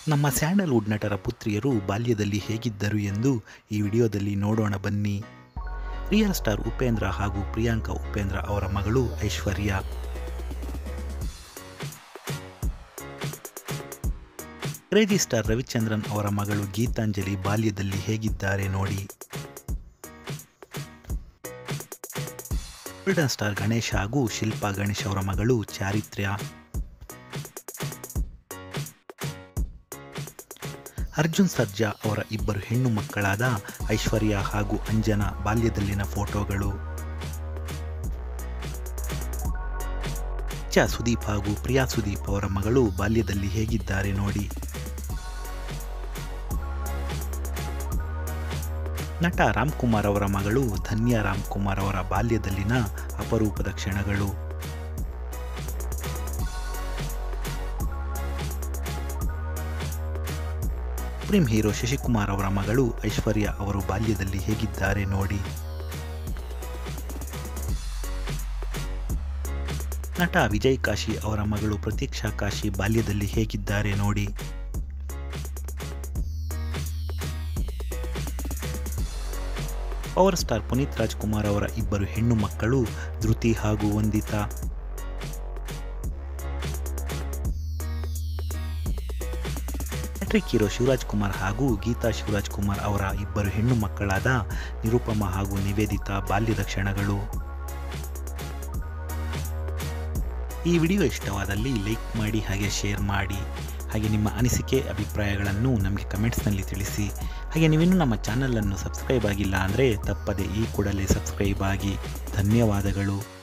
ನಮ್ಮ ಸ್ಯಾಂಡಲ್ವುಡ್ ನಟರ ಪುತ್ರಿಯರು ಬಾಲ್ಯದಲ್ಲಿ ಹೇಗಿದ್ದರು ಎಂದು ಈ ವಿಡಿಯೋದಲ್ಲಿ ನೋಡೋಣ ಬನ್ನಿ ರಿಯಲ್ ಸ್ಟಾರ್ ಉಪೇಂದ್ರ ಹಾಗೂ ಪ್ರಿಯಾಂಕಾ ಉಪೇಂದ್ರ ಅವರ ಮಗಳು ಐಶ್ವರ್ಯ ಕ್ರೇಜಿ ಸ್ಟಾರ್ ರವಿಚಂದ್ರನ್ ಅವರ ಮಗಳು ಗೀತಾಂಜಲಿ ಬಾಲ್ಯದಲ್ಲಿ ಹೇಗಿದ್ದಾರೆ ನೋಡಿ ಗೋಲ್ಡನ್ ಸ್ಟಾರ್ ಗಣೇಶ್ ಹಾಗೂ ಶಿಲ್ಪಾ ಗಣೇಶ್ ಅವರ ಮಗಳು ಚಾರಿತ್ರ್ಯ ಅರ್ಜುನ್ ಸರ್ಜಾ ಅವರ ಇಬ್ಬರು ಹೆಣ್ಣು ಮಕ್ಕಳಾದ ಐಶ್ವರ್ಯ ಹಾಗೂ ಅಂಜನಾ ಬಾಲ್ಯದಲ್ಲಿನ ಫೋಟೋಗಳು ಚ ಸುದೀಪ್ ಹಾಗೂ ಪ್ರಿಯಾ ಸುದೀಪ್ ಅವರ ಮಗಳು ಬಾಲ್ಯದಲ್ಲಿ ಹೇಗಿದ್ದಾರೆ ನೋಡಿ ನಟ ರಾಮ್ಕುಮಾರ್ ಅವರ ಮಗಳು ಧನ್ಯ ರಾಮ್ಕುಮಾರ್ ಅವರ ಬಾಲ್ಯದಲ್ಲಿನ ಅಪರೂಪದ ಕ್ಷಣಗಳು ಸುಪ್ರೀಂ ಹೀರೋ ಶಶಿಕುಮಾರ್ ಅವರ ಮಗಳು ಐಶ್ವರ್ಯ ಅವರು ಬಾಲ್ಯದಲ್ಲಿ ಹೇಗಿದ್ದಾರೆ ನೋಡಿ ನಟ ವಿಜಯ್ ಕಾಶಿ ಅವರ ಮಗಳು ಪ್ರತೀಕ್ಷಾ ಕಾಶಿ ಬಾಲ್ಯದಲ್ಲಿ ಹೇಗಿದ್ದಾರೆ ನೋಡಿ ಪವರ್ ಸ್ಟಾರ್ ಪುನೀತ್ ರಾಜ್ಕುಮಾರ್ ಅವರ ಇಬ್ಬರು ಹೆಣ್ಣು ಮಕ್ಕಳು ಧೃತಿ ಹಾಗೂ ವಂದಿತಾ ಹ್ಯಾಟ್ರಿಕ್ ಹೀರೋ ಶಿವರಾಜ್ ಕುಮಾರ್ ಹಾಗೂ ಗೀತಾ ಶಿವರಾಜ್ ಕುಮಾರ್ ಅವರ ಇಬ್ಬರು ಹೆಣ್ಣು ಮಕ್ಕಳಾದ ನಿರುಪಮ ಹಾಗೂ ನಿವೇದಿತಾ ಬಾಲ್ಯದ ಕ್ಷಣಗಳು ಈ ವಿಡಿಯೋ ಇಷ್ಟವಾದಲ್ಲಿ ಲೈಕ್ ಮಾಡಿ ಹಾಗೆ ಶೇರ್ ಮಾಡಿ ಹಾಗೆ ನಿಮ್ಮ ಅನಿಸಿಕೆ ಅಭಿಪ್ರಾಯಗಳನ್ನು ನಮಗೆ ಕಮೆಂಟ್ಸ್ನಲ್ಲಿ ತಿಳಿಸಿ ಹಾಗೆ ನೀವಿನ್ನೂ ನಮ್ಮ ಚಾನಲನ್ನು ಸಬ್ಸ್ಕ್ರೈಬ್ ಆಗಿಲ್ಲ ಅಂದರೆ ತಪ್ಪದೆ ಈ ಕೂಡಲೇ ಸಬ್ಸ್ಕ್ರೈಬ್ ಆಗಿ ಧನ್ಯವಾದಗಳು